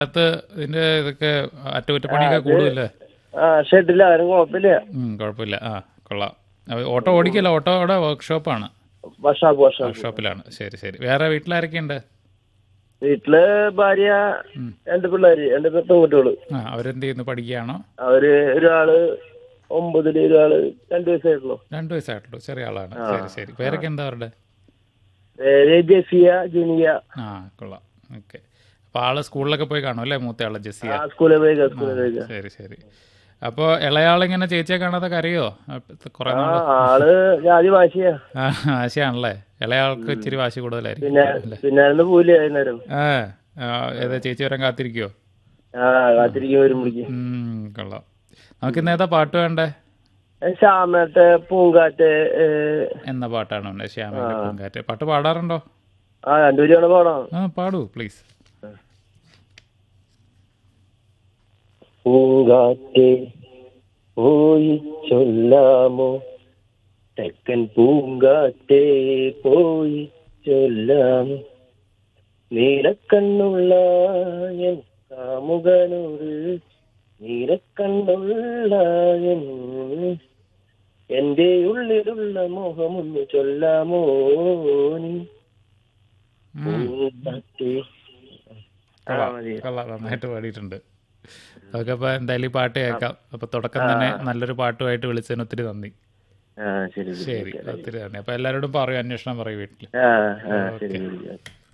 അകത്ത് ഇതിന്റെ ഇതൊക്കെ അറ്റകുറ്റപ്പണിയൊക്കെ കൂടുതലല്ലേ ആ ഷെഡില്ല ആരും കുഴപ്പമില്ല ഉം, കുഴപ്പമില്ല ആ കൊള്ളാം അപ്പൊ ഓട്ടോ ഓടിക്കല്ല ഓട്ടോയുടെ വർക്ക്ഷോപ്പാണ് വർഷാപ്പ് വർഷാപ്പ് വർക്ക്ഷോപ്പിലാണ് ശരി ശരി വേറെ വീട്ടിലാരൊക്കെയുണ്ട് വീട്ടില് ഭാര്യ രണ്ട് പിള്ളേര് രണ്ട് പെൺകുട്ടികള് ആ അവരെന്ത് ചെയ്യുന്നു പഠിക്കുകയാണോ അവര് ഒരാള് ഒമ്പതില് ഒരാള് രണ്ടു വയസ്സായിട്ടുള്ളൂ രണ്ടു വയസ്സായിട്ടുള്ളൂ ചെറിയ ആളാണ് ശരി ശരി പേരൊക്കെ എന്താ അവരുടെ പേര് ജെസിയ ജുനിയ ആ കൊള്ളാം ഓക്കെ അപ്പൊ ആള് സ്കൂളിലൊക്കെ പോയി കാണും അല്ലേ മൂത്തയാള് ജെസ്സിയ ആ സ്കൂളിൽ പോയിക്ക സ്കൂളിൽ പോയിക്ക ശരി ശരി അപ്പൊ ഇളയാളിങ്ങനെ ചേച്ചിയെ കാണാതെ കരയോ കുറെ ആ നാള് ആള് ജാതി വാശിയാ ആ ആശയാണല്ലേ ഇളയാൾക്ക് ഇച്ചിരി വാശി കൂടുതലായിരിക്കും പിന്നെ പിന്നെ ആയിരുന്നു പോവില്ല വൈകുന്നേരം ആ ആ, ഏതാ ചേച്ചി വരാൻ കാത്തിരിക്കുവോ ആ കാത്തിരിക്കും വരുമ്പോഴേക്ക് ഉം, കൊള്ളാം നമുക്ക് ഇന്ന് ഏതാ പാട്ട് വേണ്ടേ ശ്യാമത്തെ പൂങ്കാറ്റ് ഏ, എന്ന പാട്ടാണ് ഉണ്ട് ശ്യാമിന്റെ പൂങ്കാറ്റ് പാട്ട് പാടാറുണ്ടോ ആ രണ്ടുപേരും പാടാം ആ പാടൂ പ്ലീസ് പൂങ്കാറ്റെ പോയി ചൊല്ലാമോ തെക്കൻ പൂങ്കാറ്റെ പോയി ചൊല്ലാമോ നീലക്കണ്ണുള്ള എൻ കാമുകനോട് നീലക്കണ്ണുള്ള എൻ എന്റെ ഉള്ളിലുള്ള മോഹമൊന്ന് ചൊല്ലാമോ നീ പൂങ്കാറ്റെ ആ, മതി. കൊള്ളാം നന്നായിട്ട് പാടിയിട്ടുണ്ട് അതൊക്കെ അപ്പൊ എന്തായാലും ഈ പാട്ട് കേൾക്കാം അപ്പൊ തുടക്കം തന്നെ നല്ലൊരു പാട്ടുമായിട്ട് വിളിച്ചതിന് ഒത്തിരി നന്ദി ആ ശരി ശരി ശരി ഒത്തിരി നന്ദി അപ്പൊ എല്ലാവരോടും പറയൂ അന്വേഷണം പറയൂ വീട്ടില് ആ ആ ശരി ശരി